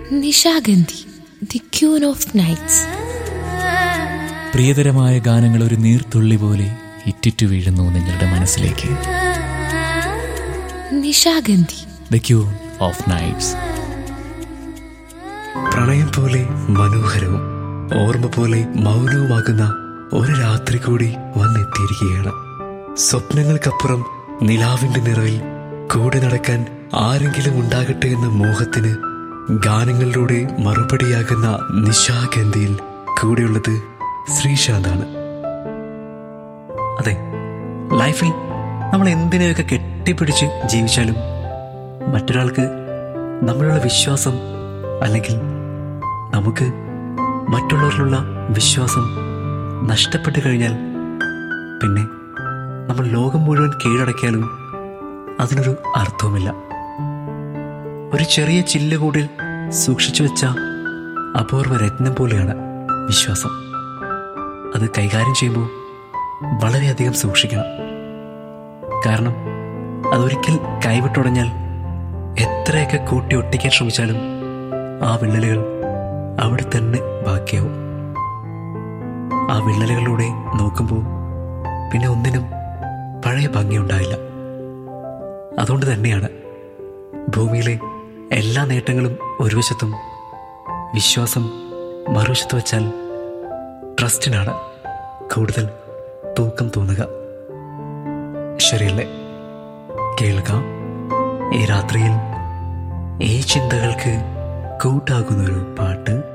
Nishagandhi the queen of nights പ്രിയതരമായ ഗാനങ്ങൾ ഒരു നീർത്തുള്ളി പോലെ ഇറ്റിറ്റു വീഴുന്നു നിങ്ങളുടെ മനസ്സിലേക്ക് Nishagandhi the queen of nights പ്രണയം പോലെ മനോഹരവും ഓർമ്മ പോലെ മൗനവുമാകുന്ന ഒരു രാത്രി കൂടി വന്നെത്തിയിരിക്കുകയാണ് സ്വപ്നങ്ങൾക്കപ്പുറം നിലാവിന്റെ നിറവിൽ കൂടെ നടക്കാൻ ആരെങ്കിലും ഉണ്ടാകട്ടെ എന്ന മോഹത്തിന് ഗാനങ്ങളിലൂടെ മറുപടിയാകുന്ന നിശാഗന്ധിയിൽ കൂടെയുള്ളത് ശ്രീശാന്താണ് അതെ ലൈഫിൽ നമ്മൾ എന്തിനെയൊക്കെ കെട്ടിപ്പിടിച്ച് ജീവിച്ചാലും മറ്റൊരാൾക്ക് നമ്മളുള്ള വിശ്വാസം അല്ലെങ്കിൽ നമുക്ക് മറ്റുള്ളവരിലുള്ള വിശ്വാസം നഷ്ടപ്പെട്ടു കഴിഞ്ഞാൽ പിന്നെ നമ്മൾ ലോകം മുഴുവൻ കീഴടക്കിയാലും അതിനൊരു അർത്ഥവുമില്ല ഒരു ചെറിയ ചില്ലുകൂടിൽ സൂക്ഷിച്ചു വെച്ച അപൂർവ രത്നം പോലെയാണ് വിശ്വാസം അത് കൈകാര്യം ചെയ്യുമ്പോൾ വളരെയധികം സൂക്ഷിക്കണം കാരണം അതൊരിക്കൽ കൈവിട്ടുടഞ്ഞാൽ എത്രയൊക്കെ കൂട്ടി ഒട്ടിക്കാൻ ശ്രമിച്ചാലും ആ വിള്ളലുകൾ അവിടെ തന്നെ ബാക്കിയാവും ആ വിള്ളലുകളിലൂടെ നോക്കുമ്പോൾ പിന്നെ ഒന്നിനും പഴയ ഭംഗിയുണ്ടായില്ല അതുകൊണ്ട് തന്നെയാണ് ഭൂമിയിലെ എല്ലാ നേട്ടങ്ങളും ഒരു വശത്തും വിശ്വാസം മറുവശത്ത് വെച്ചാൽ ട്രസ്റ്റിനാണ് കൂടുതൽ തൂക്കം തോന്നുക ശരിയല്ലേ കേൾക്കാം ഈ രാത്രിയിൽ ഈ ചിന്തകൾക്ക് കൂട്ടാകുന്നൊരു പാട്ട്